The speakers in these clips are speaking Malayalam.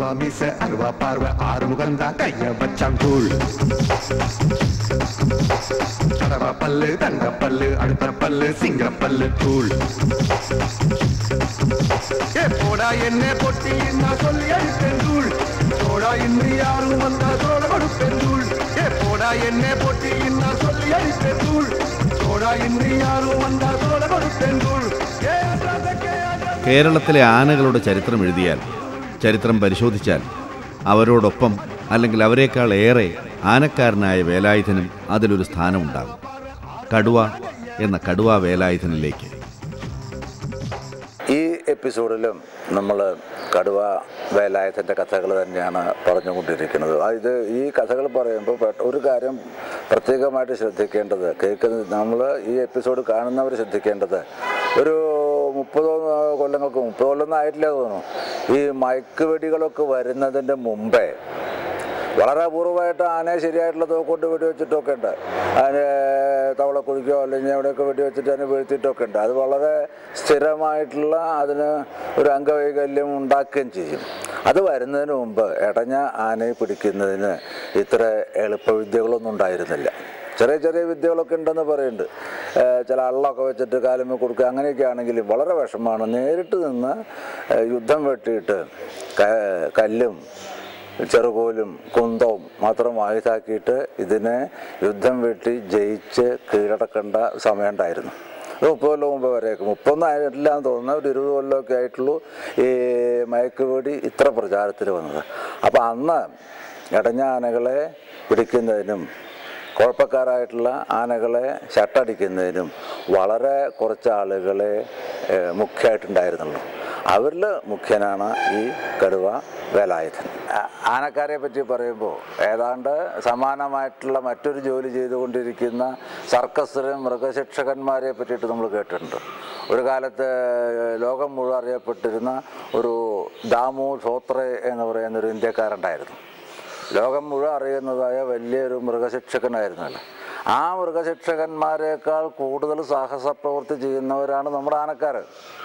ரூபா மீச அருவா பார்வை ஆறு முகந்தான் கைய வச்சான் கூழ் கடவா பல்லு தங்க பல்லு அடுத்த பல்லு சிங்க பல்லு தூள் ஏ போடா என்ன பொட்டி நான் சொல்லி அழிப்பேன் தூள் போடா இன்று யாரும் வந்தா தோட கொடுப்பேன் தூள் ஏ போடா என்ன பொட்டி நான் சொல்லி அழிப்பேன் தூள் போடா இன்று யாரும் வந்தா தோட கொடுப்பேன் தூள் ஏ அட்ராசக்கே அட்ராச കേരളത്തിലെ ആനകളുടെ ചരിത്രം എഴുതിയാൽ ചരിത്രം പരിശോധിച്ചാൽ അവരോടൊപ്പം അല്ലെങ്കിൽ അവരെക്കാൾ ഏറെ ആനക്കാരനായ വേലായുധനും അതിലൊരു സ്ഥാനമുണ്ടാകും കടുവ എന്ന കടുവ വേലായുധനിലേക്ക് ഈ എപ്പിസോഡിലും നമ്മൾ കടുവ വേലായത്തിൻ്റെ കഥകൾ തന്നെയാണ് പറഞ്ഞുകൊണ്ടിരിക്കുന്നത് ആ ഇത് ഈ കഥകൾ പറയുമ്പോൾ പെ- ഒരു കാര്യം പ്രത്യേകമായിട്ട് ശ്രദ്ധിക്കേണ്ടത് കേൾക്കുന്ന നമ്മൾ ഈ എപ്പിസോഡ് കാണുന്നവർ ശ്രദ്ധിക്കേണ്ടത് ഒരു മുപ്പതോ കൊല്ലങ്ങൾക്ക് മുപ്പത് കൊല്ലമൊന്നും ആയിട്ടില്ല തോന്നുന്നു ഈ മയക്കുവെടികളൊക്കെ വരുന്നതിൻ്റെ മുമ്പേ വളരെ അപൂർവമായിട്ട് ആനയെ ശരിയായിട്ടുള്ള തോക്കൊണ്ട് വെടിവെച്ചിട്ടൊക്കെ ഉണ്ട് അതിന് തവളക്കുഴിക്കോ അല്ലെങ്കിൽ എവിടെയൊക്കെ വെടിവെച്ചിട്ട് അതിനെ വീഴ്ത്തിയിട്ടൊക്കെ ഉണ്ട് അത് വളരെ സ്ഥിരമായിട്ടുള്ള അതിന് ഒരു അംഗവൈകല്യം ഉണ്ടാക്കുകയും ചെയ്യും അത് വരുന്നതിന് മുമ്പ് ഇടഞ്ഞ ആനയെ പിടിക്കുന്നതിന് ഇത്ര എളുപ്പവിദ്യകളൊന്നും ഉണ്ടായിരുന്നില്ല ചെറിയ ചെറിയ വിദ്യകളൊക്കെ ഉണ്ടെന്ന് പറയുന്നുണ്ട് ഏഹ് ചില അള്ളൊക്കെ വെച്ചിട്ട് കാലുമ കൊടുക്കുക അങ്ങനെയൊക്കെ ആണെങ്കിലും വളരെ വിഷമമാണ് നേരിട്ട് നിന്ന് ഏഹ് യുദ്ധം വെട്ടിയിട്ട് ക- കല്ലും ചെറുകോലും കുന്തവും മാത്രം ആയുധാക്കിയിട്ട് ഇതിനെ യുദ്ധം വെട്ടി ജയിച്ച് കീഴടക്കേണ്ട സമയമുണ്ടായിരുന്നു ഒരു മുപ്പത് കൊല്ലം മുമ്പ് വരെയൊക്കെ മുപ്പൊന്നും ആയിട്ടില്ല എന്ന് തോന്നുന്നു ഒരു ഇരുപത് കൊല്ലമൊക്കെ ആയിട്ടുള്ളൂ ഈ മയക്കുവെടി ഇത്ര പ്രചാരത്തിൽ വന്നത് അപ്പോൾ അന്ന് ഇടഞ്ഞ ആനകളെ പിടിക്കുന്നതിനും കുഴപ്പക്കാരായിട്ടുള്ള ആനകളെ ഷട്ടടിക്കുന്നതിനും വളരെ കുറച്ച് ആളുകളെ ഏഹ്, മുഖ്യമായിട്ടുണ്ടായിരുന്നുള്ളൂ അവരിൽ മുഖ്യനാണ് ഈ കടുവ വേലായുധൻ ആ- ആനക്കാരെ പറ്റി പറയുമ്പോൾ ഏതാണ്ട് സമാനമായിട്ടുള്ള മറ്റൊരു ജോലി ചെയ്തുകൊണ്ടിരിക്കുന്ന സർക്കസിലെ മൃഗശിക്ഷകന്മാരെ പറ്റിയിട്ട് നമ്മൾ കേട്ടിട്ടുണ്ട് ഒരു കാലത്ത് ലോകം മുഴുവൻ അറിയപ്പെട്ടിരുന്ന ഒരു ദാമു ധോത്രെ എന്ന് പറയുന്ന ഒരു ഇന്ത്യക്കാരുണ്ടായിരുന്നു ലോകം മുഴുവൻ അറിയുന്നതായ വലിയൊരു മൃഗശിക്ഷകനായിരുന്നല്ലോ ആ മൃഗശിക്ഷകന്മാരെക്കാൾ കൂടുതൽ സാഹസ പ്രവൃത്തി ചെയ്യുന്നവരാണ് നമ്മുടെ ആനക്കാർ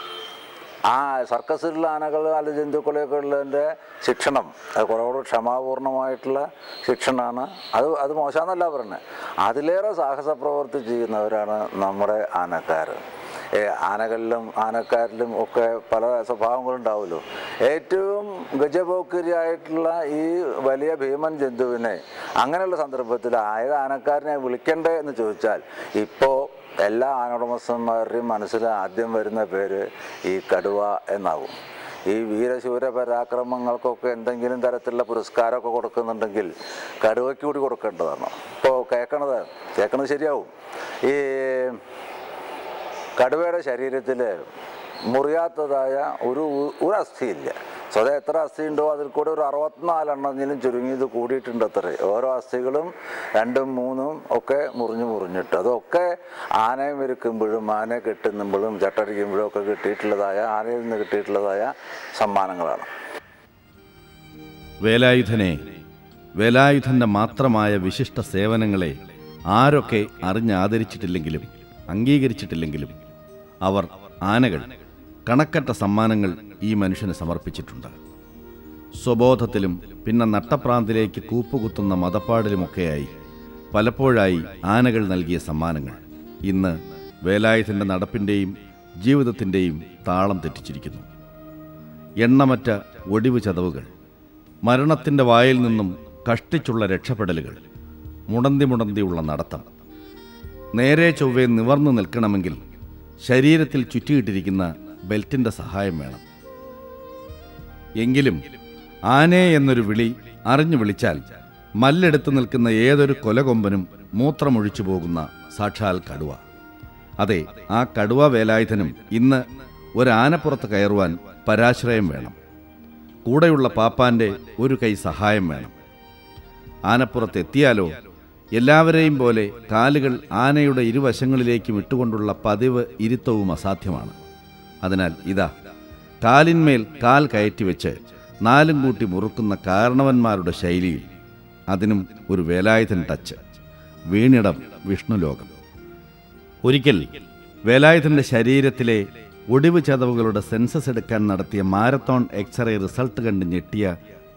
ആ സർക്കസിലുള്ള ആനകൾ അല്ല ജന്തുക്കളെയൊക്കെ ഉള്ളതിൻ്റെ ശിക്ഷണം അത് കുറച്ചുകൂടെ ക്ഷമാപൂർണമായിട്ടുള്ള ശിക്ഷണമാണ് അത് അത് മോശമെന്നല്ല പറയുന്നത് അതിലേറെ സാഹസ പ്രവൃത്തി ചെയ്യുന്നവരാണ് നമ്മുടെ ആനക്കാർ ഏ, ആനകളിലും ആനക്കാരിലും ഒക്കെ പല സ്വഭാവങ്ങളുണ്ടാവുമല്ലോ ഏറ്റവും ഗജപോക്കരിയായിട്ടുള്ള ഈ വലിയ ഭീമൻ ജന്തുവിനെ അങ്ങനെയുള്ള സന്ദർഭത്തിൽ ആയത് ആനക്കാരനെ വിളിക്കണ്ടേ എന്ന് ചോദിച്ചാൽ ഇപ്പോൾ എല്ലാ ആനോടമസ്ഥന്മാരുടെയും മനസ്സിൽ ആദ്യം വരുന്ന പേര് ഈ കടുവ എന്നാവും ഈ വീരശൂര പരാക്രമങ്ങൾക്കൊക്കെ എന്തെങ്കിലും തരത്തിലുള്ള പുരസ്കാരമൊക്കെ കൊടുക്കുന്നുണ്ടെങ്കിൽ കടുവയ്ക്ക് കൂടി കൊടുക്കേണ്ടതാണ് ഇപ്പോൾ കേൾക്കണത് കേൾക്കണത് ശരിയാവും ഈ കടുവയുടെ ശരീരത്തിൽ മുറിയാത്തതായ ഒരു ഒരു അസ്ഥിയില്ല സ്വതം എത്ര അസ്ഥി ഉണ്ടോ അതിൽ കൂടെ ഒരു അറുപത്തിനാലെണ്ണെങ്കിലും ചുരുങ്ങിയത് കൂടിയിട്ടുണ്ട് അത്രേ ഓരോ അസ്ഥികളും രണ്ടും മൂന്നും ഒക്കെ മുറിഞ്ഞു മുറിഞ്ഞിട്ട് അതൊക്കെ ആനയെ മെരുക്കുമ്പോഴും ആനയെ കെട്ടുമ്പോഴും ചട്ടടിക്കുമ്പോഴും ഒക്കെ കിട്ടിയിട്ടുള്ളതായ ആനയിൽ നിന്ന് കിട്ടിയിട്ടുള്ളതായ സമ്മാനങ്ങളാണ് വേലായുധനെ വേലായുധന്റെ മാത്രമായ വിശിഷ്ട സേവനങ്ങളെ ആരൊക്കെ അറിഞ്ഞാദരിച്ചിട്ടില്ലെങ്കിലും അംഗീകരിച്ചിട്ടില്ലെങ്കിലും അവർ ആനകൾ കണക്കറ്റ സമ്മാനങ്ങൾ ഈ മനുഷ്യന് സമർപ്പിച്ചിട്ടുണ്ട് സ്വബോധത്തിലും പിന്നെ നട്ടപ്രാന്തിലേക്ക് കൂപ്പുകുത്തുന്ന മതപ്പാടിലുമൊക്കെയായി പലപ്പോഴായി ആനകൾ നൽകിയ സമ്മാനങ്ങൾ ഇന്ന് വേലായുധന്റെ നടപ്പിൻ്റെയും ജീവിതത്തിൻ്റെയും താളം തെറ്റിച്ചിരിക്കുന്നു എണ്ണമറ്റ ഒടിവ് ചതവുകൾ മരണത്തിൻ്റെ വായിൽ നിന്നും കഷ്ടിച്ചുള്ള രക്ഷപ്പെടലുകൾ മുടന്തി മുടന്തിയുള്ള നടത്തം നേരെ ചൊവ്വേ നിവർന്നു നിൽക്കണമെങ്കിൽ ശരീരത്തിൽ ചുറ്റിയിട്ടിരിക്കുന്ന ബെൽറ്റിൻ്റെ സഹായം വേണം എങ്കിലും ആനേ എന്നൊരു വിളി അറിഞ്ഞു വിളിച്ചാൽ മല്ലെടുത്ത് നിൽക്കുന്ന ഏതൊരു കൊലകൊമ്പനും മൂത്രമൊഴിച്ചു പോകുന്ന സാക്ഷാൽ കടുവ അതെ ആ കടുവ വേലായുധനും ഇന്ന് ഒരാനപ്പുറത്ത് കയറുവാൻ പരാശ്രയം വേണം കൂടെയുള്ള പാപ്പാന്റെ ഒരു കൈ സഹായം വേണം ആനപ്പുറത്ത് എത്തിയാലോ എല്ലാവരെയും പോലെ കാലുകൾ ആനയുടെ ഇരുവശങ്ങളിലേക്കും ഇട്ടുകൊണ്ടുള്ള പതിവ് ഇരുത്തവും അസാധ്യമാണ് അതിനാൽ ഇതാ കാലിന്മേൽ കാൽ കയറ്റി വെച്ച് നാലും കൂട്ടി മുറുക്കുന്ന കാരണവന്മാരുടെ ശൈലിയിൽ അതിനും ഒരു വേലായുധൻ ടച്ച് വീണിടം വിഷ്ണുലോകം ഒരിക്കൽ വേലായുധന്റെ ശരീരത്തിലെ ഒടിവ് ചതവുകളുടെ സെൻസസ് എടുക്കാൻ നടത്തിയ മാരത്തോൺ എക്സ്റേ റിസൾട്ട് കണ്ട് ഞെട്ടിയ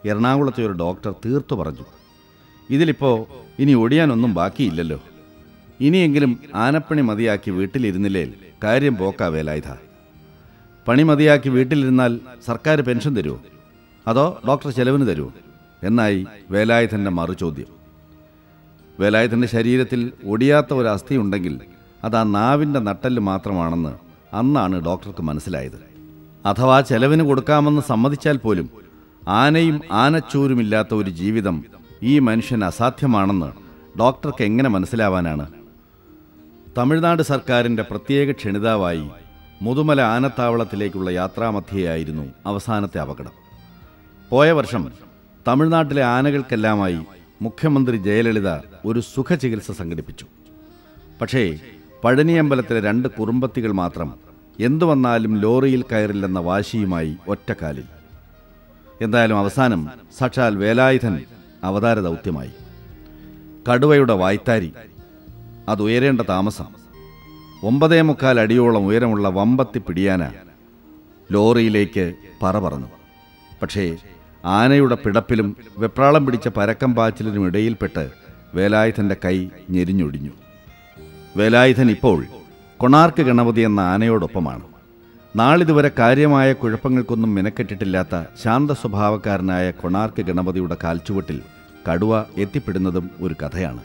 എറണാകുളത്തെ ഒരു ഡോക്ടർ തീർത്തു പറഞ്ഞു ഇതിലിപ്പോൾ ഇനി ഒടിയാനൊന്നും ബാക്കിയില്ലല്ലോ ഇനിയെങ്കിലും ആനപ്പണി മതിയാക്കി വീട്ടിലിരുന്നില്ലേൽ കാര്യം പോക്കാ വേലായുധ പണി മതിയാക്കി വീട്ടിലിരുന്നാൽ സർക്കാർ പെൻഷൻ തരുമോ അതോ ഡോക്ടർ ചെലവിന് തരുമോ എന്നായി വേലായുധൻ്റെ മറുചോദ്യം വേലായുധൻ്റെ ശരീരത്തിൽ ഒടിയാത്ത ഒരു അസ്ഥി ഉണ്ടെങ്കിൽ അത് ആ നാവിൻ്റെ നട്ടല് മാത്രമാണെന്ന് അന്നാണ് ഡോക്ടർക്ക് മനസ്സിലായത് അഥവാ ചെലവിന് കൊടുക്കാമെന്ന് സമ്മതിച്ചാൽ പോലും ആനയും ആനച്ചൂരുമില്ലാത്ത ഒരു ജീവിതം ഈ മനുഷ്യൻ അസാധ്യമാണെന്ന് ഡോക്ടർക്ക് എങ്ങനെ മനസ്സിലാവാനാണ് തമിഴ്നാട് സർക്കാരിൻ്റെ പ്രത്യേക ക്ഷണിതാവായി മുതുമല ആനത്താവളത്തിലേക്കുള്ള യാത്രാമധ്യയായിരുന്നു അവസാനത്തെ അപകടം പോയ വർഷം തമിഴ്നാട്ടിലെ ആനകൾക്കെല്ലാമായി മുഖ്യമന്ത്രി ജയലളിത ഒരു സുഖചികിത്സ സംഘടിപ്പിച്ചു പക്ഷേ പഴനിയമ്പലത്തിലെ രണ്ട് കുറുമ്പത്തികൾ മാത്രം എന്തു വന്നാലും ലോറിയിൽ കയറില്ലെന്ന വാശിയുമായി ഒറ്റക്കാലിൽ എന്തായാലും അവസാനം സാക്ഷാൽ വേലായുധൻ അവതാര ദൗത്യമായി കടുവയുടെ വായ്ത്താരി അത് ഉയരേണ്ട താമസം ഒമ്പതേ മുക്കാൽ അടിയോളം ഉയരമുള്ള വമ്പത്തി പിടിയാന ലോറിയിലേക്ക് പറ പറന്നു പക്ഷേ ആനയുടെ പിടപ്പിലും വെപ്രാളം പിടിച്ച പരക്കം പാച്ചിലിനും ഇടയിൽപ്പെട്ട് വേലായുധൻ്റെ കൈ ഞെരിഞ്ഞൊടിഞ്ഞു വേലായുധൻ ഇപ്പോൾ കൊണാർക്ക് ഗണപതി എന്ന ആനയോടൊപ്പമാണ് നാളിതുവരെ കാര്യമായ കുഴപ്പങ്ങൾക്കൊന്നും മെനക്കെട്ടിട്ടില്ലാത്ത ശാന്ത സ്വഭാവക്കാരനായ കൊണാർക്ക് ഗണപതിയുടെ കാൽച്ചുവട്ടിൽ കടുവ എത്തിപ്പെടുന്നതും ഒരു കഥയാണ്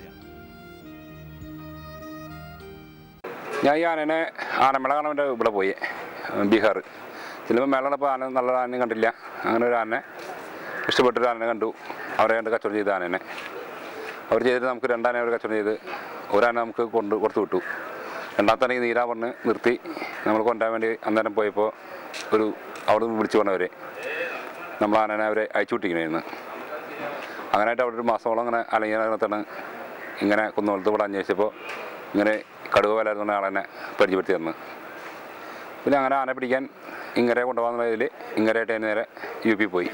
ഞാൻ ഈ ആനനെ ആനമേള കാണാൻ വേണ്ടി ഇവിടെ പോയി ബീഹാർ ചിലപ്പോൾ മേള കണ്ടപ്പോൾ ആന നല്ല ആനയും കണ്ടില്ല അങ്ങനെ ഒരു ആനനെ ഇഷ്ടപ്പെട്ടൊരു ആനനെ കണ്ടു അവരെ കണ്ട് കച്ചവടം ചെയ്ത ആനനെ അവർ ചെയ്തിട്ട് നമുക്ക് രണ്ടാനെ അവർ കച്ചവടം ചെയ്ത് ഒരാന നമുക്ക് കൊണ്ട് കൊടുത്തു വിട്ടു രണ്ടാമത്തെ ആനയ്ക്ക് നീരാ പറഞ്ഞ് നിർത്തി നമ്മൾ കൊണ്ടുപോകാൻ വേണ്ടി അന്നേരം പോയപ്പോൾ ഒരു അവിടെ നിന്ന് വിളിച്ചു കൊണ്ടവരെ നമ്മൾ ആനനെ അവരെ അയച്ചു വിട്ടിരിക്കണമായിരുന്നു അങ്ങനെയായിട്ട് അവിടെ ഒരു മാസത്തോളം അങ്ങനെ അലങ്ങിയാണ് ഇങ്ങനെ കുന്നോളത്ത് ഇവിടെ അന്വേഷിച്ചപ്പോൾ ഇങ്ങനെ കടുവ വലായിരുന്ന ആളെന്നെ പരിചയപ്പെടുത്തി തന്നു പിന്നെ അങ്ങനെ ആന പിടിക്കാൻ ഇങ്ങരെ കൊണ്ടുപോകുന്നതിൽ ഇങ്ങരെയായിട്ട് അതിന് നേരെ യു പി പോയി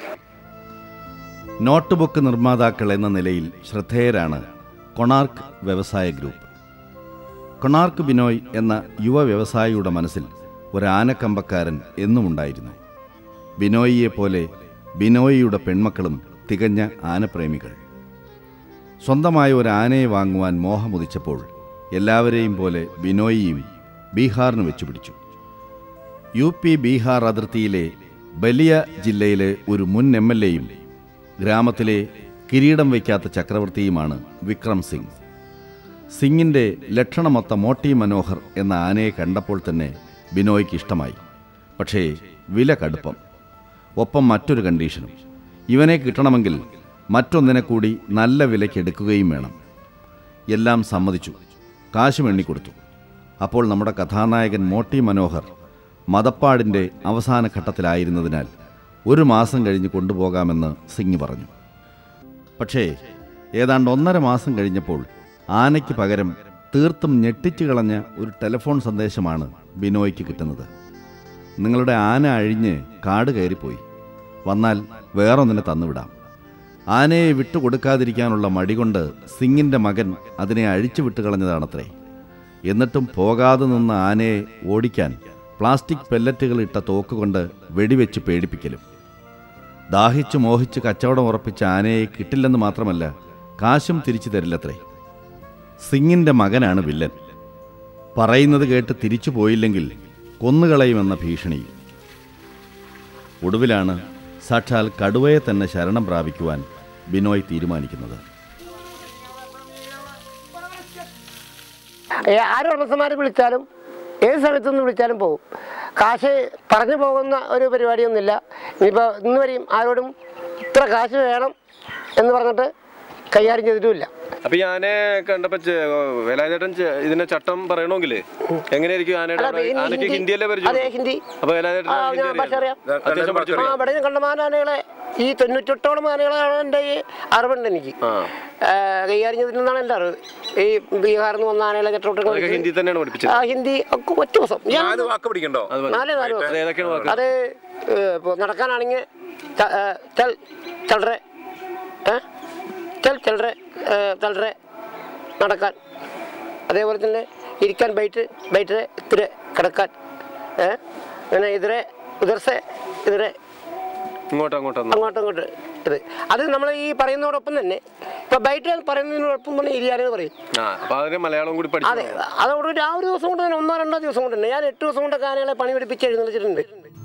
നോട്ട് ബുക്ക് നിർമ്മാതാക്കൾ എന്ന നിലയിൽ ശ്രദ്ധേയരാണ് കൊണാർക്ക് വ്യവസായ ഗ്രൂപ്പ് കൊണാർക്ക് ബിനോയ് എന്ന യുവ വ്യവസായിയുടെ മനസ്സിൽ ഒരു ആനക്കമ്പക്കാരൻ എന്നുമുണ്ടായിരുന്നു ബിനോയിയെ പോലെ ബിനോയിയുടെ പെൺമക്കളും തികഞ്ഞ ആനപ്രേമികൾ സ്വന്തമായ ഒരു ആനയെ വാങ്ങുവാൻ മോഹമുദിച്ചപ്പോൾ എല്ലാവരെയും പോലെ ബിനോയിയും ബീഹാറിന് വെച്ചുപിടിച്ചു യു പി ബീഹാർ അതിർത്തിയിലെ ബലിയ ജില്ലയിലെ ഒരു മുൻ എം എൽ എയും ഗ്രാമത്തിലെ കിരീടം വയ്ക്കാത്ത ചക്രവർത്തിയുമാണ് വിക്രം സിംഗ് സിംഗിന്റെ ലക്ഷണമൊത്ത മോട്ടി മനോഹർ എന്ന ആനയെ കണ്ടപ്പോൾ തന്നെ ബിനോയ്ക്ക് ഇഷ്ടമായി പക്ഷേ വില കടുപ്പം ഒപ്പം മറ്റൊരു കണ്ടീഷനും ഇവനെ കിട്ടണമെങ്കിൽ മറ്റൊന്നിനെ കൂടി നല്ല വിലയ്ക്ക് എടുക്കുകയും വേണം എല്ലാം സമ്മതിച്ചു കാശും എണ്ണിക്കൊടുത്തു അപ്പോൾ നമ്മുടെ കഥാനായകൻ മോട്ടി മനോഹർ മതപ്പാടിൻ്റെ അവസാന ഘട്ടത്തിലായിരുന്നതിനാൽ ഒരു മാസം കഴിഞ്ഞ് കൊണ്ടുപോകാമെന്ന് സിംഗ് പറഞ്ഞു പക്ഷേ ഏതാണ്ട് ഒന്നര മാസം കഴിഞ്ഞപ്പോൾ ആനയ്ക്ക് പകരം തീർത്തും ഞെട്ടിച്ചു കളഞ്ഞ ഒരു ടെലിഫോൺ സന്ദേശമാണ് ബിനോയ്ക്ക് കിട്ടുന്നത് നിങ്ങളുടെ ആന അഴിഞ്ഞ് കാട് കയറിപ്പോയി വന്നാൽ വേറൊന്നിനെ തന്നുവിടാം ആനയെ വിട്ടുകൊടുക്കാതിരിക്കാനുള്ള മടി കൊണ്ട് സിംഗിൻ്റെ മകൻ അതിനെ അഴിച്ചു വിട്ടുകളഞ്ഞതാണത്രേ എന്നിട്ടും പോകാതെ നിന്ന ആനയെ ഓടിക്കാൻ പ്ലാസ്റ്റിക് പെല്ലറ്റുകൾ ഇട്ട തോക്കുകൊണ്ട് വെടിവെച്ച് പേടിപ്പിക്കലും ദാഹിച്ചു മോഹിച്ച് കച്ചവടം ഉറപ്പിച്ച ആനയെ കിട്ടില്ലെന്ന് മാത്രമല്ല കാശും തിരിച്ചു തരില്ലത്രേ സിംഗിൻ്റെ മകനാണ് വില്ലൻ പറയുന്നത് കേട്ട് തിരിച്ചു പോയില്ലെങ്കിൽ കൊന്നുകളയുമെന്ന ഭീഷണിയും ഒടുവിലാണ് സാക്ഷാൽ കടുവയെ തന്നെ ശരണം പ്രാപിക്കുവാൻ ബിനോയ് തീരുമാനിക്കുന്നത് ഏ, ആര് ഉടമസ്ഥന്മാരെ വിളിച്ചാലും ഏത് സമയത്തുനിന്ന് വിളിച്ചാലും പോകും കാശ് പറഞ്ഞു പോകുന്ന ഒരു പരിപാടിയൊന്നുമില്ല ഇനിയിപ്പോൾ ഇന്ന് വരെയും ആരോടും ഇത്ര കാശ് വേണം എന്ന് പറഞ്ഞിട്ട് കൈകാര്യം ചെയ്തിട്ടുമില്ല അപ്പൊ ഈ ആനയെ കണ്ടപ്പോ ചെ- വേലായുധേട്ടൻ ചെ- ഇതിന്റെ ചട്ടം പറയണമെങ്കിൽ എങ്ങനെയായിരിക്കും ആനയുടെ അല്ല, ഈ ആനയ്ക്ക് ഹിന്ദി- ഹിന്ദിയല്ലേ അതെ പരിചയം ഹിന്ദി അപ്പൊ വേലായുധേട്ടൻ ആ, ഹിന്ദി ഞാൻ ഭാഷ അറിയാം. അറിയാം അത്യാവശ്യം പഠിച്ചു ആ ഇവിടെ ഞാൻ കണ്ടമാന ആനകളെ ഈ തൊണ്ണൂറ്റെട്ടോളം ആനകളാണ് എൻ്റെ ഈ അറിവുണ്ട് എനിക്ക് ആ. ഏ, കൈകാര്യം ചെയ്തിട്ടുണ്ടെന്നാണ് എൻ്റെ അറിവ് ഈ ബീഹാറിൽ നിന്ന് വന്ന ആനകളെ അതൊക്കെ ചട്ടോട്ടങ്ങൾ ഹിന്ദി തന്നെയാണ് പഠിപ്പിച്ചത് ആ ഹിന്ദി ഒക്കെ ഒറ്റ ദിവസം ഞാൻ അത് വാക്ക് പിടിക്കണ്ടോ അത് മതി. നാല് നാല് ദിവസം അത് ഏതൊക്കെയാണ് വാക്ക് അത് ഏ, ഇപ്പൊ നടക്കാനാണെങ്കിൽ ച- ഏ, ചൽ ചലറെ ഏ? ചൽ ചലറെ ഏ, ചലറെ നടക്കാൻ അതേപോലെ തന്നെ ഇരിക്കാൻ ബൈറ്റ് ബൈറ്റ് ഇത്തിരി കിടക്കാൻ ഏ? പിന്നെ ഇതിരെ ഉദർസെ ഇതിരെ ഇങ്ങോട്ട് അങ്ങോട്ടൊന്നും അങ്ങോട്ടും ഇങ്ങോട്ട് ഇത് അത് നമ്മൾ ഈ പറയുന്നതോടൊപ്പം തന്നെ ഇപ്പൊ ബൈറ്റ് പറയുന്നതിനോടൊപ്പം തന്നെ ഇരിയാനെന്ന് പറയും ആ അപ്പൊ അതിന് മലയാളം കൂടി അതെ പഠിച്ചു അതോട് ആ ഒരു ദിവസം കൊണ്ട് തന്നെ ഒന്നോ രണ്ടോ ദിവസം കൊണ്ട് തന്നെ ഞാൻ എട്ട് ദിവസം കൊണ്ട് ആനകളെ പണി പിടിപ്പിച്ച് എഴുന്നള്ളിച്ചിട്ടുണ്ട്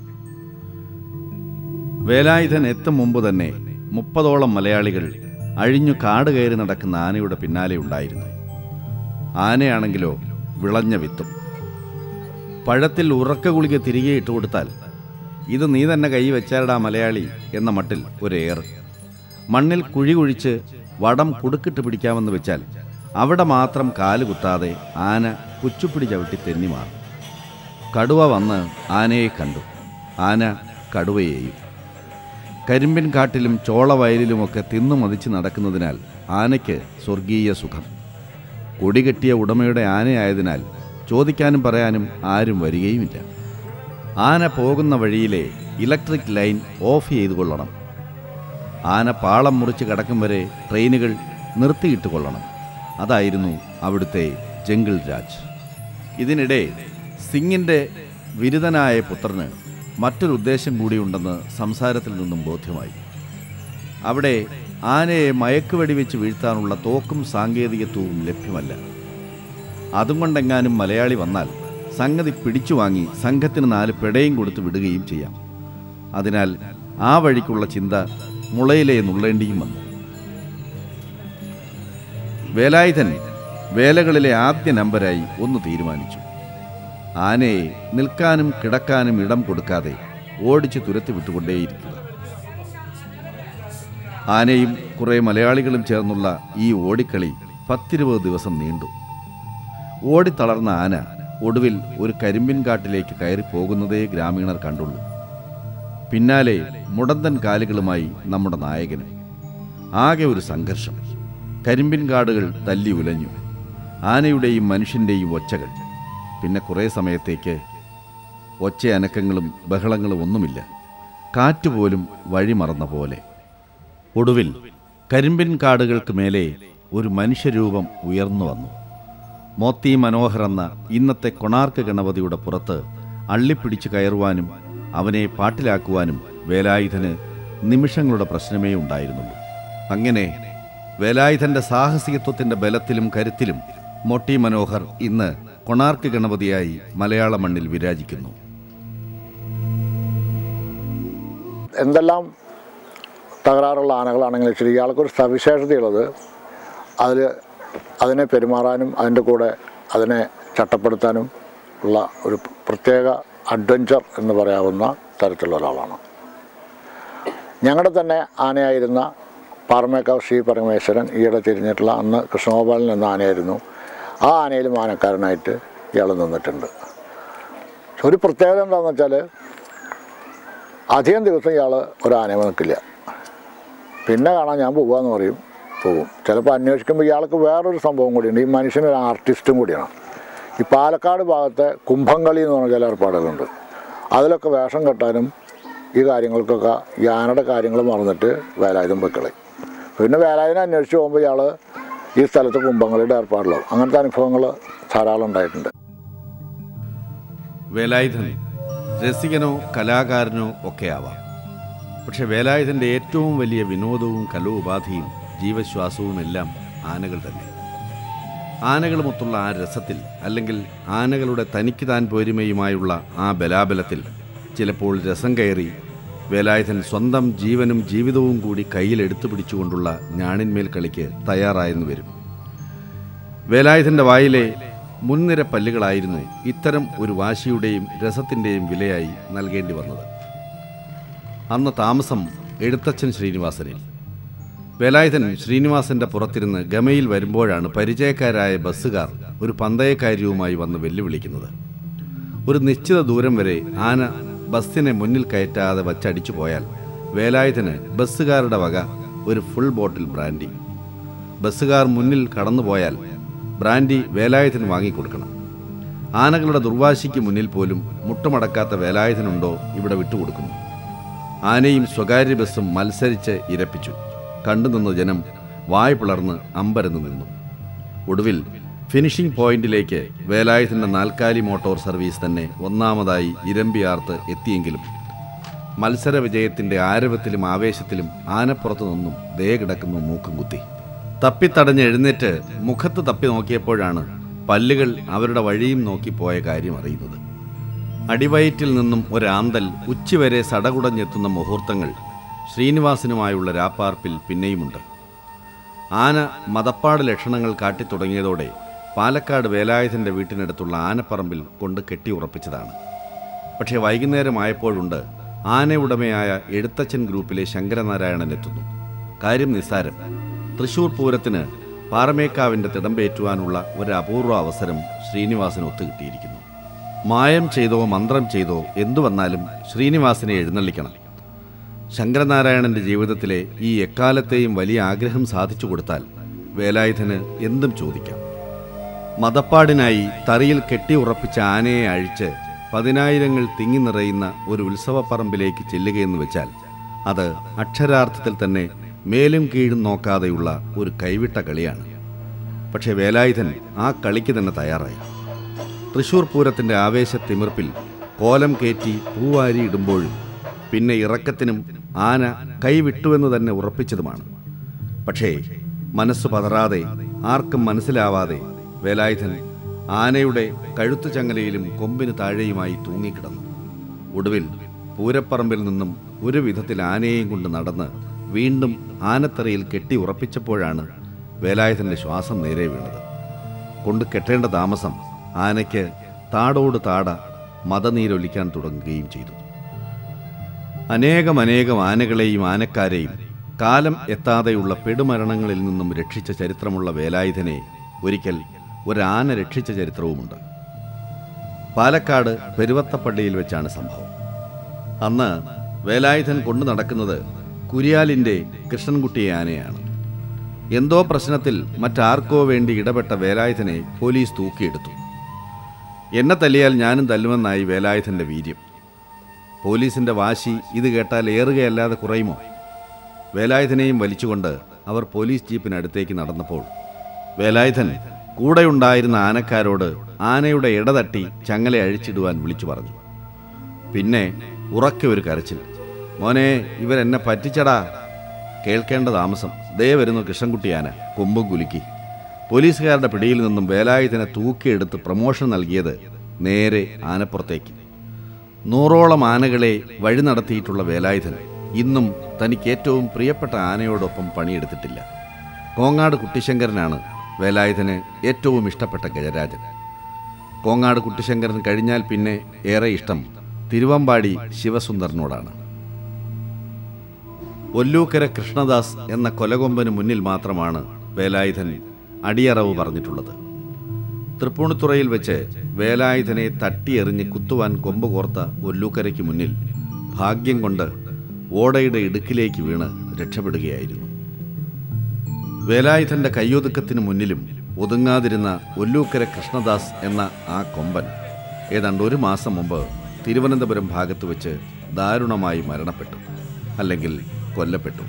വേലായുധൻ എത്തും മുമ്പ് തന്നെ മുപ്പതോളം മലയാളികൾ അഴിഞ്ഞു കാട് കയറി നടക്കുന്ന ആനയുടെ പിന്നാലെ ഉണ്ടായിരുന്നു ആനയാണെങ്കിലോ വിളഞ്ഞ വിത്തും പഴത്തിൽ ഉറക്ക ഗുളിക തിരികെ ഇട്ട് കൊടുത്താൽ ഇത് നീ തന്നെ കൈ വെച്ചാലടാ മലയാളി എന്ന മട്ടിൽ ഒരേറ് മണ്ണിൽ കുഴി കുഴിച്ച് വടം കുടുക്കിട്ട് പിടിക്കാമെന്ന് വെച്ചാൽ അവിടെ മാത്രം കാല് കുത്താതെ ആന കുച്ചുപ്പിടി ചവിട്ടി തെന്നി മാറും കടുവ വന്ന് ആനയെ കണ്ടു ആന കടുവയെയും കരിമ്പിൻ കാട്ടിലും ചോളവയലിലുമൊക്കെ തിന്നു മതിച്ച് നടക്കുന്നതിനാൽ ആനയ്ക്ക് സ്വർഗീയ സുഖം കൊടികെട്ടിയ ഉടമയുടെ ആനയായതിനാൽ ചോദിക്കാനും പറയാനും ആരും വരികയുമില്ല ആന പോകുന്ന വഴിയിലെ ഇലക്ട്രിക് ലൈൻ ഓഫ് ചെയ്തു കൊള്ളണം ആന പാളം മുറിച്ച് കടക്കും വരെ ട്രെയിനുകൾ നിർത്തിയിട്ട് കൊള്ളണം അതായിരുന്നു അവിടുത്തെ ജംഗിൾ രാജ് ഇതിനിടെ സിംഗിൻ്റെ വിരുദ്ധനായ പുത്രന് മറ്റൊരു ഉദ്ദേശം കൂടിയുണ്ടെന്ന് സംസാരത്തിൽ നിന്നും ബോധ്യമായി അവിടെ ആനയെ മയക്കുവെടി വെച്ച് വീഴ്ത്താനുള്ള തോക്കും സാങ്കേതികത്വവും ലഭ്യമല്ല അതും കൊണ്ടെങ്ങാനും മലയാളി വന്നാൽ സംഗതി പിടിച്ചു വാങ്ങി സംഘത്തിന് നാല് പെടയും കൊടുത്ത് വിടുകയും ചെയ്യാം അതിനാൽ ആ വഴിക്കുള്ള ചിന്ത മുളയിലെ നുള്ളേണ്ടിയും വന്നു വേലായുധൻ വേലകളിലെ ആദ്യ നമ്പരായി ഒന്ന് തീരുമാനിച്ചു ആനയെ നിൽക്കാനും കിടക്കാനും ഇടം കൊടുക്കാതെ ഓടിച്ച് തുരത്തി വിട്ടുകൊണ്ടേയിരിക്കുക ആനയും കുറേ മലയാളികളും ചേർന്നുള്ള ഈ ഓടിക്കളി പത്തിരുപത് ദിവസം നീണ്ടു ഓടിത്തളർന്ന ആന ഒടുവിൽ ഒരു കരിമ്പിൻ കാട്ടിലേക്ക് കയറി പോകുന്നതേ ഗ്രാമീണർ കണ്ടുള്ളൂ പിന്നാലെ മുടന്തൻ കാലുകളുമായി നമ്മുടെ നായകനും ആകെ ഒരു സംഘർഷം കരിമ്പിൻ കാടുകൾ തല്ലി ഉലഞ്ഞു ആനയുടെയും മനുഷ്യൻ്റെയും ഒച്ചകൾ പിന്നെ കുറേ സമയത്തേക്ക് ഒച്ച അനക്കങ്ങളും ബഹളങ്ങളും ഒന്നുമില്ല കാറ്റുപോലും വഴിമറന്ന പോലെ ഒടുവിൽ കരിമ്പിൻ കാടുകൾക്ക് മേലെ ഒരു മനുഷ്യരൂപം ഉയർന്നു വന്നു മോത്തി മനോഹർ എന്ന ഇന്നത്തെ കൊണാർക്ക് ഗണപതിയുടെ പുറത്ത് അള്ളിപ്പിടിച്ചു കയറുവാനും അവനെ പാട്ടിലാക്കുവാനും വേലായുധന് നിമിഷങ്ങളുടെ പ്രശ്നമേ ഉണ്ടായിരുന്നുള്ളൂ അങ്ങനെ വേലായുധന്റെ സാഹസികത്വത്തിന്റെ ബലത്തിലും കരുത്തിലും മോട്ടി മനോഹർ ഇന്ന് കൊണാർക്ക് ഗണപതിയായി മലയാള മണ്ണിൽ വിരാജിക്കുന്നു എന്തെല്ലാം തകരാറുള്ള ആനകളാണെങ്കിലും ശരി ഇയാൾക്കൊരു സവിശേഷതയുള്ളത് അതിൽ അതിനെ പെരുമാറാനും അതിൻ്റെ കൂടെ അതിനെ ചട്ടപ്പെടുത്താനും ഉള്ള ഒരു പ്രത്യേക അഡ്വഞ്ചർ എന്ന് പറയാവുന്ന തരത്തിലുള്ള ഒരാളാണ് ഞങ്ങളുടെ തന്നെ ആനയായിരുന്ന പാറമേക്കാവ് ശ്രീ പരമേശ്വരൻ ഈയിടെ തിരിഞ്ഞിട്ടുള്ള അന്ന് കൃഷ്ണഗോപാലൻ എന്ന ആനയായിരുന്നു ആ ആനയിലും ആനക്കാരനായിട്ട് ഇയാൾ നിന്നിട്ടുണ്ട് ഒരു പ്രത്യേകത എന്താണെന്ന് വെച്ചാൽ അധികം ദിവസം ഇയാൾ ഒരു ആനയെ നിൽക്കില്ല പിന്നെ കാണാൻ ഞാൻ പോവാന്ന് പറയും പോകും ചിലപ്പോൾ അന്വേഷിക്കുമ്പോൾ ഇയാൾക്ക് വേറൊരു സംഭവം കൂടിയുണ്ട് ഈ മനുഷ്യനൊരു ആർട്ടിസ്റ്റും കൂടിയാണ് ഈ പാലക്കാട് ഭാഗത്തെ കുംഭംകളി എന്ന് പറഞ്ഞ ചില ഏർപ്പാടുകളുണ്ട് അതിലൊക്കെ വേഷം കെട്ടാനും ഈ കാര്യങ്ങൾക്കൊക്കെ ഈ ആനയുടെ കാര്യങ്ങൾ മറന്നിട്ട് വേലായുധം വെക്കളി പിന്നെ വേലായുധനെ അന്വേഷിച്ച് പോകുമ്പോൾ ഇയാൾ ഈ സ്ഥലത്ത് കുംഭങ്ങളിയുടെ ഏർപ്പാടിലാവും അങ്ങനത്തെ അനുഭവങ്ങൾ ധാരാളം ഉണ്ടായിട്ടുണ്ട് വേലായുധൻ രസികനോ കലാകാരനോ ഒക്കെ ആവാം പക്ഷെ വേലായുധൻ്റെ ഏറ്റവും വലിയ വിനോദവും കലോപാധിയും ജീവശ്വാസവും എല്ലാം ആനകൾ തന്നെ ആനകളുമൊത്തുള്ള ആ രസത്തിൽ അല്ലെങ്കിൽ ആനകളുടെ തനിക്ക് താൻ പോരുമയുമായുള്ള ആ ബലാബലത്തിൽ ചിലപ്പോൾ രസം കയറി വേലായുധൻ സ്വന്തം ജീവനും ജീവിതവും കൂടി കയ്യിലെടുത്തു പിടിച്ചുകൊണ്ടുള്ള ഞാണിന്മേൽ കളിക്ക് തയ്യാറായെന്ന് വരും വേലായുധൻ്റെ വായിലെ മുൻനിര പല്ലുകളായിരുന്നു ഇത്തരം ഒരു വാശിയുടെയും രസത്തിൻ്റെയും വിലയായി നൽകേണ്ടി വന്നത് അന്ന് താമസം എഴുത്തച്ഛൻ ശ്രീനിവാസനിൽ വേലായുധൻ ശ്രീനിവാസന്റെ പുറത്തിരുന്ന് ഗമയിൽ വരുമ്പോഴാണ് പരിചയക്കാരായ ബസ്സുകാർ ഒരു പന്തയക്കാരിയുമായി വന്ന് വെല്ലുവിളിക്കുന്നത് ഒരു നിശ്ചിത ദൂരം വരെ ആന ബസ്സിനെ മുന്നിൽ കയറ്റാതെ വച്ചടിച്ചു പോയാൽ വേലായുധന് ബസ്സുകാരുടെ വക ഒരു ഫുൾ ബോട്ടിൽ ബ്രാൻഡി ബസ്സുകാർ മുന്നിൽ കടന്നുപോയാൽ ബ്രാൻഡി വേലായുധന് വാങ്ങിക്കൊടുക്കണം ആനകളുടെ ദുർവാശിക്ക് മുന്നിൽ പോലും മുട്ടുമടക്കാത്ത വേലായുധനുണ്ടോ ഇവിടെ വിട്ടുകൊടുക്കുന്നു ആനയും സ്വകാര്യ ബസ്സും മത്സരിച്ച് ഇരപ്പിച്ചു കണ്ടുനിന്ന ജനം വായ പിളർന്ന് അമ്പരന്ന് നിന്നു ഒടുവിൽ ഫിനിഷിംഗ് പോയിന്റിലേക്ക് വേലായുധൻ്റെ നാൽക്കാലി മോട്ടോർ സർവീസ് തന്നെ ഒന്നാമതായി ഇരമ്പിയാർത്ത് എത്തിയെങ്കിലും മത്സര വിജയത്തിന്റെ ആരവത്തിലും ആവേശത്തിലും ആനപ്പുറത്തു നിന്നും ദേ കിടക്കുന്നു മൂക്കും കുത്തി തപ്പിത്തടഞ്ഞ് എഴുന്നേറ്റ് മുഖത്ത് തപ്പി നോക്കിയപ്പോഴാണ് പല്ലുകൾ അവരുടെ വഴിയും നോക്കി പോയ കാര്യം അറിയുന്നത് അടിവയറ്റിൽ നിന്നും ഒരാന്തൽ ഉച്ചവരെ സടകുടഞ്ഞെത്തുന്ന മുഹൂർത്തങ്ങൾ ശ്രീനിവാസനുമായുള്ള രാപ്പാർപ്പിൽ പിന്നെയുമുണ്ട് ആന മതപ്പാട് ലക്ഷണങ്ങൾ കാട്ടിത്തുടങ്ങിയതോടെ പാലക്കാട് വേലായുധൻ്റെ വീട്ടിനടുത്തുള്ള ആനപ്പറമ്പിൽ കൊണ്ട് കെട്ടി ഉറപ്പിച്ചതാണ് പക്ഷേ വൈകുന്നേരമായപ്പോഴുണ്ട് ആന ഉടമയായ എഴുത്തച്ഛൻ ഗ്രൂപ്പിലെ ശങ്കരനാരായണൻ എത്തുന്നു കാര്യം നിസ്സാരം തൃശൂർ പൂരത്തിന് പാറമേക്കാവിൻ്റെ തിടമ്പേറ്റുവാനുള്ള ഒരു അപൂർവ അവസരം ശ്രീനിവാസന് ഒത്തുകിട്ടിയിരിക്കുന്നു മായം ചെയ്തോ മന്ത്രം ചെയ്തോ എന്തു വന്നാലും ശ്രീനിവാസനെ എഴുന്നള്ളിക്കണം ശങ്കരനാരായണന്റെ ജീവിതത്തിലെ ഈ എക്കാലത്തെയും വലിയ ആഗ്രഹം സാധിച്ചു കൊടുത്താൽ വേലായുധന് എന്തും ചോദിക്കാം മതപ്പാടിനായി തറിയിൽ കെട്ടി ഉറപ്പിച്ച ആനയെ അഴിച്ച് പതിനായിരങ്ങൾ തിങ്ങി നിറയുന്ന ഒരു ഉത്സവപ്പറമ്പിലേക്ക് ചെല്ലുകയെന്ന് വെച്ചാൽ അത് അക്ഷരാർത്ഥത്തിൽ തന്നെ മേലും കീഴും നോക്കാതെയുള്ള ഒരു കൈവിട്ട കളിയാണ് പക്ഷേ വേലായുധൻ ആ കളിക്ക് തന്നെ തയ്യാറായി തൃശൂർ പൂരത്തിൻ്റെ ആവേശത്തിമിർപ്പിൽ കോലം കയറ്റി പൂവാരി ഇടുമ്പോഴും പിന്നെ ഇറക്കത്തിനും ആന കൈവിട്ടുവെന്ന് തന്നെ ഉറപ്പിച്ചതുമാണ് പക്ഷേ മനസ്സ് പതറാതെ ആർക്കും മനസ്സിലാവാതെ വേലായുധൻ ആനയുടെ കഴുത്തു ചങ്ങലയിലും കൊമ്പിന് താഴെയുമായി തൂങ്ങിക്കിടന്നു ഒടുവിൽ പൂരപ്പറമ്പിൽ നിന്നും ഒരു വിധത്തിൽ ആനയെയും കൊണ്ട് നടന്ന് വീണ്ടും ആനത്തറയിൽ കെട്ടി ഉറപ്പിച്ചപ്പോഴാണ് വേലായുധൻ്റെ ശ്വാസം നേരെ വീണത് കൊണ്ട് കെട്ടേണ്ട താമസം ആനയ്ക്ക് താടോട് താട മതനീരൊലിക്കാൻ തുടങ്ങുകയും ചെയ്തു അനേകം അനേകം ആനകളെയും ആനക്കാരെയും കാലം എത്താതെയുള്ള പെടുമരണങ്ങളിൽ നിന്നും രക്ഷിച്ച ചരിത്രമുള്ള വേലായുധനെ ഒരിക്കൽ ഒരാന രക്ഷിച്ച ചരിത്രവുമുണ്ട് പാലക്കാട് പെരുവത്തപ്പള്ളിയിൽ വെച്ചാണ് സംഭവം അന്ന് വേലായുധൻ കൊണ്ടു നടക്കുന്നത് കുരിയാലിൻ്റെ കൃഷ്ണൻകുട്ടി ആനയാണ് എന്തോ പ്രശ്നത്തിൽ മറ്റാർക്കോ വേണ്ടി ഇടപെട്ട വേലായുധനെ പോലീസ് തൂക്കിയെടുത്തു എന്നെ തല്ലിയാൽ ഞാനും തല്ലുമെന്നായി വേലായുധൻ്റെ വീര്യം പോലീസിന്റെ വാശി ഇത് കേട്ടാൽ ഏറുകയല്ലാതെ കുറയുമോ വേലായുധനെയും വലിച്ചുകൊണ്ട് അവർ പോലീസ് ജീപ്പിനടുത്തേക്ക് നടന്നപ്പോൾ വേലായുധൻ കൂടെയുണ്ടായിരുന്ന ആനക്കാരോട് ആനയുടെ ഇടതട്ടി ചങ്ങല അഴിച്ചിടുവാൻ വിളിച്ചു പറഞ്ഞു പിന്നെ ഉറക്കെ ഒരു കരച്ചിൽ മോനെ ഇവരെന്നെ പറ്റിച്ചടാ കേൾക്കേണ്ട താമസം ദേ വരുന്നു കൃഷ്ണൻകുട്ടി ആന കൊമ്പും കുലുക്കി പോലീസുകാരുടെ പിടിയിൽ നിന്നും വേലായുധനെ തൂക്കിയെടുത്ത് പ്രമോഷൻ നൽകിയത് നേരെ ആനപ്പുറത്തേക്ക് നൂറോളം ആനകളെ വഴി നടത്തിയിട്ടുള്ള വേലായുധൻ ഇന്നും തനിക്ക് ഏറ്റവും പ്രിയപ്പെട്ട ആനയോടൊപ്പം പണിയെടുത്തിട്ടില്ല കോങ്ങാട് കുട്ടിശങ്കരനാണ് വേലായുധന് ഏറ്റവും ഇഷ്ടപ്പെട്ട ഗജരാജൻ കോങ്ങാട് കുട്ടിശങ്കരൻ കഴിഞ്ഞാൽ പിന്നെ ഏറെ ഇഷ്ടം തിരുവമ്പാടി ശിവസുന്ദറിനോടാണ് ഒല്ലൂക്കര കൃഷ്ണദാസ് എന്ന കൊലകൊമ്പന് മുന്നിൽ മാത്രമാണ് വേലായുധൻ അടിയറവ് പറഞ്ഞിട്ടുള്ളത് തൃപ്പൂണിത്തുറയിൽ വെച്ച് വേലായുധനെ തട്ടിയെറിഞ്ഞ് കുത്തുവാൻ കൊമ്പ് കോർത്ത ഒല്ലൂക്കരയ്ക്ക് മുന്നിൽ ഭാഗ്യം കൊണ്ട് ഓടയുടെ ഇടുക്കിലേക്ക് വീണ് രക്ഷപ്പെടുകയായിരുന്നു വേലായുധന്റെ കയ്യൊതുക്കത്തിന് മുന്നിലും ഒതുങ്ങാതിരുന്ന ഒല്ലൂക്കര കൃഷ്ണദാസ് എന്ന ആ കൊമ്പൻ ഏതാണ്ട് ഒരു മാസം മുമ്പ് തിരുവനന്തപുരം ഭാഗത്ത് വെച്ച് ദാരുണമായി മരണപ്പെട്ടു അല്ലെങ്കിൽ കൊല്ലപ്പെട്ടു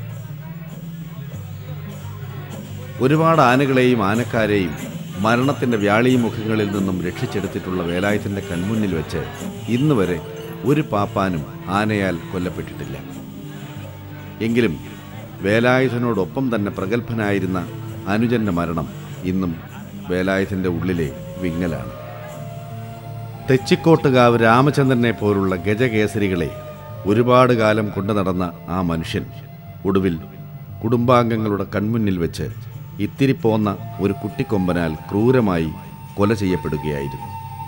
ഒരുപാട് ആനകളെയും ആനക്കാരെയും മരണത്തിന്റെ വ്യാളീമുഖങ്ങളിൽ നിന്നും രക്ഷിച്ചെടുത്തിട്ടുള്ള വേലായുധന്റെ കൺമുന്നിൽ വെച്ച് ഇന്ന് വരെ ഒരു പാപ്പാനും ആനയാൽ കൊല്ലപ്പെട്ടിട്ടില്ല എങ്കിലും വേലായുധനോടൊപ്പം തന്നെ പ്രഗത്ഭനായിരുന്ന അനുജന്റെ മരണം ഇന്നും വേലായുധന്റെ ഉള്ളിലെ വിങ്ങലാണ് തെച്ചിക്കോട്ടുകാവ് രാമചന്ദ്രനെ പോലുള്ള ഗജകേസരികളെ ഒരുപാട് കാലം കൊണ്ടു നടന്ന ആ മനുഷ്യൻ ഒടുവിൽ കുടുംബാംഗങ്ങളുടെ കൺമുന്നിൽ വെച്ച് ഇത്തിരി പോന്ന ഒരു കുട്ടിക്കൊമ്പനാൽ ക്രൂരമായി കൊല ചെയ്യപ്പെടുകയായിരുന്നു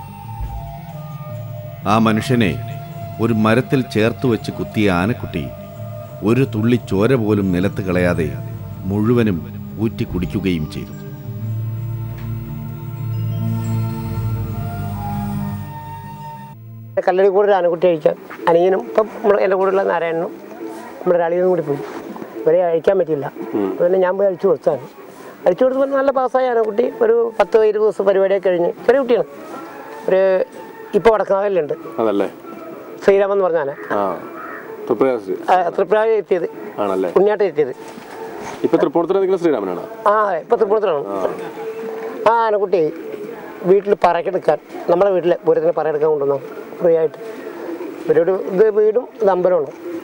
ആ മനുഷ്യനെ ഒരു മരത്തിൽ ചേർത്ത് വെച്ച് കുത്തിയ ആനക്കുട്ടി ഒരു തുള്ളി ചോര പോലും നിലത്ത് കളയാതെ മുഴുവനും ഊറ്റി കുടിക്കുകയും ചെയ്തു കല്ലടി കൂടെ ഒരു ആനക്കുട്ടി അഴിക്കാൻ അനിയനും ഇപ്പം നമ്മൾ എൻ്റെ കൂടെയുള്ള നാരായണനും നമ്മുടെ ഒരാളിയും കൂടി പോയി ഇവരെ അഴിക്കാൻ പറ്റില്ല അതുകൊണ്ട് ഞാൻ പോയി അഴിച്ചു കൊടുത്താണ് അഴിച്ചു കൊടുത്തപ്പോൾ നല്ല പാസ്സായ ആനക്കുട്ടി ഒരു പത്ത് ഇരുപത് ദിവസം പരിപാടിയൊക്കെ കഴിഞ്ഞ് ചെറിയ കുട്ടിയാണ് ഒരു ഇപ്പോൾ വടക്കാവിലുണ്ട് അതല്ലേ ശ്രീരാമൻ എന്ന് പറഞ്ഞാൽ ആ തൃപ്രയാസ് തൃപ്രായ എത്തിയത് ആണല്ലേ ഉണ്ണിയാട്ടം എത്തിയത് ഇപ്പൊ തൃപ്പൂണിത്തുറ നിൽക്കുന്ന ശ്രീരാമനാണ് ആ ഇപ്പം തൃപ്പൂണിത്തറാണ് ആ ആനക്കുട്ടി വീട്ടിൽ പറക്കെടുക്കാൻ നമ്മുടെ വീട്ടിലെ പൂരത്തിന് പറയെടുക്കാൻ കൊണ്ടുവന്നു ഫ്രീ ആയിട്ട് ഇവരോട് ഇത് വീടും ഇത് അമ്പലമാണ്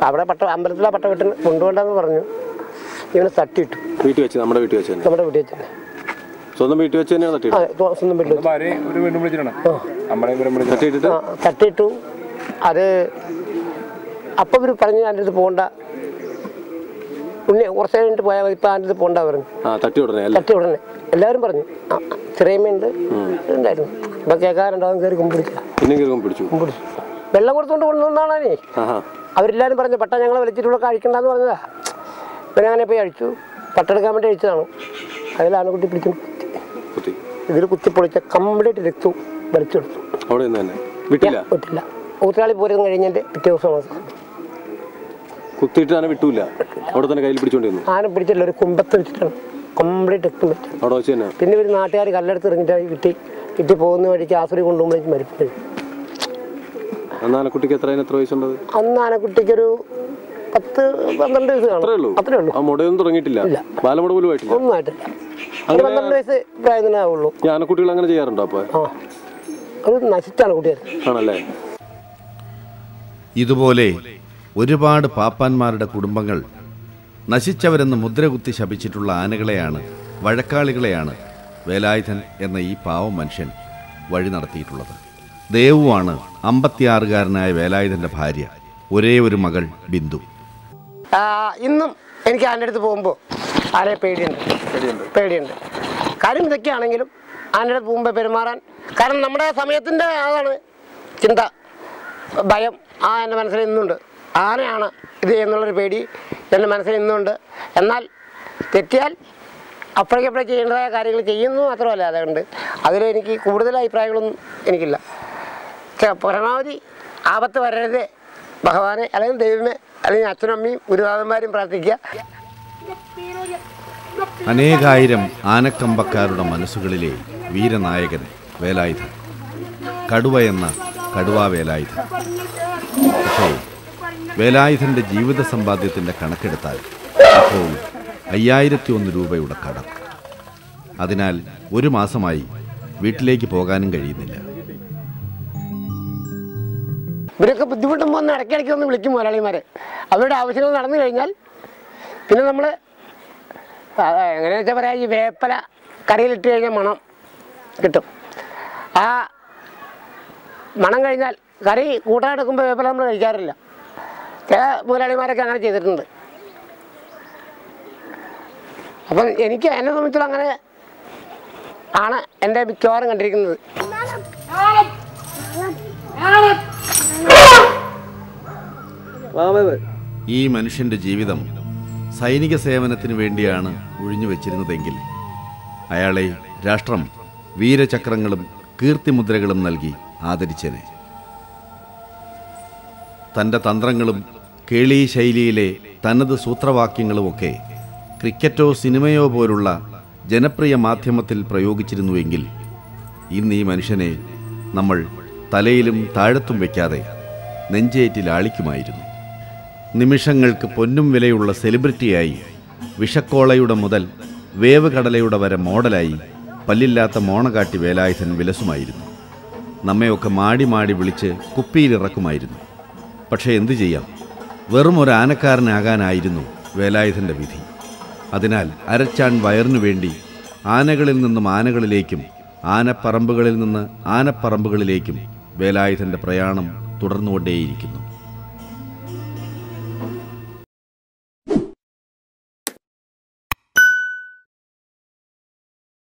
അവിടെ പട്ട അമ്പലത്തിലെ പട്ട വെട്ടിന് കൊണ്ടുപോകണ്ടെന്ന് പറഞ്ഞു ഇവനെ തട്ടിയിട്ടു വീട്ടിൽ വെച്ച് നമ്മുടെ വീട്ടിൽ വെച്ച് തന്നെ നമ്മുടെ വീട്ടിൽ വെച്ച് തന്നെ സ്വന്തം വീട്ടിൽ വെച്ച് തന്നെയാണ് ആ തട്ടിയിട്ട് തൊ- സ്വന്തം വീട്ടിൽ വെച്ച് ഭാര്യ ഒരു വീണ്ടും വിളിച്ചിട്ടാണ് നമ്മളെ ഇവരും വിളിച്ചിട്ട് തട്ടിയിട്ടിട്ട് ആ, തട്ടിയിട്ടു അത് അപ്പം ഇവർ പറഞ്ഞു എൻ്റെ അടുത്ത് പോകണ്ട ഉണ്ണി കുറച്ച് കഴിഞ്ഞിട്ട് പോയാൽ മതി ഇപ്പം എൻ്റെ അടുത്ത് പോകണ്ട പറഞ്ഞു ആ തട്ടി ഉടനെ അല്ലേ തട്ടി ഉടനെ എല്ലാവരും പറഞ്ഞു ആ ചെറിയമ്മയുണ്ട് ഉണ്ടായിരുന്നു ഇപ്പം കേൾക്കാറുണ്ടാവും കയറി കുമ്പിടിച്ച പിന്നെ കയറി പിടിച്ചു കുമ്പിടിച്ചു വെള്ളം കൊടുത്തുകൊണ്ട് കൊണ്ടുവന്നാണേ ആഹാ അവരെല്ലാവരും പറഞ്ഞു പട്ട ഞങ്ങളെ വിളിച്ചിട്ടുള്ള കഴിക്കണ്ടെന്ന് പറഞ്ഞതാ പിന്നെ അങ്ങനെ പോയി അഴിച്ചു പട്ടെടുക്കാൻ വേണ്ടി അഴിച്ചതാണ് അതിൽ ആനക്കുട്ടി പിടിച്ചു കുത്തി ഇതിൽ കുത്തിപ്പൊളിച്ച കംപ്ലീറ്റ് രക്തവും വലിച്ചെടുത്തു അവിടെ നിന്ന് തന്നെ വിട്ടില്ല വിട്ടില്ല ഊത്രാളി പൂരം കഴിഞ്ഞതിൻ്റെ പിറ്റേ ദിവസമാണ് കുത്തിയിട്ട് ആന വിട്ടൂല അവിടെ തന്നെ കയ്യിൽ പിടിച്ചോണ്ടിരുന്നു ആന പിടിച്ചില്ല ഒരു കുമ്പത്ത് വെച്ചിട്ടാണ് കംപ്ലീറ്റ് രക്തം വെച്ചത് അവിടെ വെച്ച് തന്നെ പിന്നെ ഒരു നാട്ടുകാർ കല്ലെടുത്ത് എറിഞ്ഞിട്ട് കിട്ടി കിട്ടി പോകുന്ന വഴിക്ക് ആസുരി കൊണ്ടുപോകുമ്പോഴേക്കും മരിച്ചു അന്ന് ആനക്കുട്ടിക്ക് എത്ര അതിന് എത്ര വയസ്സുണ്ടത് അന്ന് ആനക്കുട്ടിക്കൊരു പത്ത് പന്ത്രണ്ട് വയസ്സ് അത്രേ കാണും ഉള്ളൂ അത്രേ ഉള്ളൂ ആ മുടയൊന്നും തുടങ്ങിയിട്ടില്ല ഇല്ല. ബാലമുട പോലും ആയിട്ടില്ല ഒന്നും ആയിട്ടില്ല ഒരു പന്ത്രണ്ട് വയസ്സ് പ്രായം തന്നെ ആവുള്ളൂ ഈ ആനക്കുട്ടികൾ അങ്ങനെ ചെയ്യാറുണ്ടോ അപ്പൊ ആ ഒരു നശിച്ചാണ് കുട്ടിയായിരുന്നു ആണല്ലേ ഇതുപോലെ ഒരുപാട് പാപ്പാന്മാരുടെ കുടുംബങ്ങൾ നശിച്ചവരെന്ന് മുദ്രകുത്തി ശപിച്ചിട്ടുള്ള ആനകളെയാണ് വഴക്കാളികളെയാണ് വേലായുധൻ എന്ന ഈ പാവം മനുഷ്യൻ വഴി നടത്തിയിട്ടുള്ളത് ദേവുവാണ് അമ്പത്തിയാറുകാരനായ വേലായുധൻ്റെ ഭാര്യ ഒരേ ഒരു മകൾ ബിന്ദു ആ, ഇന്നും എനിക്ക് ആൻ്റെ അടുത്ത് പോകുമ്പോൾ ആനയെ പേടിയുണ്ട് പേടിയുണ്ട് കാര്യം ഇതൊക്കെയാണെങ്കിലും ആൻ്റെ അടുത്ത് പോകുമ്പോൾ പെരുമാറാൻ കാരണം നമ്മുടെ സമയത്തിൻ്റെ അതാണ് ചിന്ത ഭയം ആ എൻ്റെ മനസ്സിൽ ഇന്നുണ്ട് ആനയാണ് ഇത് എന്നുള്ളൊരു പേടി എൻ്റെ മനസ്സിൽ ഇന്നുണ്ട് എന്നാൽ തെറ്റിയാൽ അപ്പോഴേക്കപ്പോഴേ ചെയ്യേണ്ടതായ കാര്യങ്ങൾ ചെയ്യുന്നു മാത്രമല്ല അതുകൊണ്ട് അതിൽ എനിക്ക് കൂടുതൽ അഭിപ്രായങ്ങളൊന്നും എനിക്കില്ല ചെ- പരമാവധി ആപത്ത് വരരുത് ഭഗവാനെ അല്ലെങ്കിൽ ദൈവമേ അല്ലെങ്കിൽ അച്ഛനും അമ്മയും ഗുരുനാഥന്മാരും പ്രാർത്ഥിക്കുക അനേകായിരം ആനക്കമ്പക്കാരുടെ മനസ്സുകളിലെ വീരനായകൻ വേലായുധൻ കടുവ എന്ന കടുവാ വേലായുധൻ പക്ഷേ വേലായുധൻ്റെ ജീവിത സമ്പാദ്യത്തിൻ്റെ കണക്കെടുത്താൽ ഇപ്പോൾ അയ്യായിരത്തി ഒന്ന് രൂപയുടെ കടം അതിനാൽ ഒരു മാസമായി വീട്ടിലേക്ക് പോകാനും കഴിയുന്നില്ല ഇവരൊക്കെ ബുദ്ധിമുട്ടുമ്പോൾ ഒന്ന് ഇടയ്ക്കിടയ്ക്ക് ഒന്ന് വിളിക്കും മുതലാളിമാരെ അവരുടെ ആവശ്യങ്ങൾ നടന്നു കഴിഞ്ഞാൽ പിന്നെ നമ്മൾ എങ്ങനെയാ വെച്ചാൽ പറയാം ഈ വേപ്പല കറിയിലിട്ട് കഴിഞ്ഞാൽ മണം കിട്ടും ആ മണം കഴിഞ്ഞാൽ കറി കൂട്ടാനെടുക്കുമ്പോൾ വേപ്പല നമ്മൾ കഴിക്കാറില്ല ചില മുതലാളിമാരൊക്കെ അങ്ങനെ ചെയ്തിട്ടുണ്ട് അപ്പം എനിക്ക് എന്നെ സംബന്ധിച്ചുള്ള അങ്ങനെ ആണ് എൻ്റെ മിക്കവാറും കണ്ടിരിക്കുന്നത് ഈ മനുഷ്യൻ്റെ ജീവിതം സൈനിക സേവനത്തിന് വേണ്ടിയാണ് ഒഴിഞ്ഞു വെച്ചിരുന്നതെങ്കിൽ അയാളെ രാഷ്ട്രം വീരചക്രങ്ങളും കീർത്തിമുദ്രകളും നൽകി ആദരിച്ചേനെ തൻ്റെ തന്ത്രങ്ങളും കേളി ശൈലിയിലെ തനത് സൂത്രവാക്യങ്ങളുമൊക്കെ ക്രിക്കറ്റോ സിനിമയോ പോലുള്ള ജനപ്രിയ മാധ്യമത്തിൽ പ്രയോഗിച്ചിരുന്നുവെങ്കിൽ ഇന്ന് ഈ മനുഷ്യനെ നമ്മൾ തലയിലും താഴത്തും വയ്ക്കാതെ നെഞ്ചേറ്റിൽ ആളിക്കുമായിരുന്നു നിമിഷങ്ങൾക്ക് പൊന്നും വിലയുള്ള സെലിബ്രിറ്റിയായി വിഷക്കോളയുടെ മുതൽ വേവ് കടലയുടെ വരെ മോഡലായി പല്ലില്ലാത്ത മോണകാട്ടി വേലായുധൻ വിലസുമായിരുന്നു നമ്മയൊക്കെ മാടി മാടി വിളിച്ച് കുപ്പിയിലിറക്കുമായിരുന്നു പക്ഷേ എന്തു ചെയ്യാം വെറും ഒരു ആനക്കാരനാകാനായിരുന്നു വേലായുധൻ്റെ വിധി അതിനാൽ അരച്ചാൻ വയറിനു വേണ്ടി ആനകളിൽ നിന്നും ആനകളിലേക്കും ആനപ്പറമ്പുകളിൽ നിന്ന് ആനപ്പറമ്പുകളിലേക്കും വേലായുധൻ്റെ പ്രയാണം തുടർന്നുകൊണ്ടേയിരിക്കുന്നു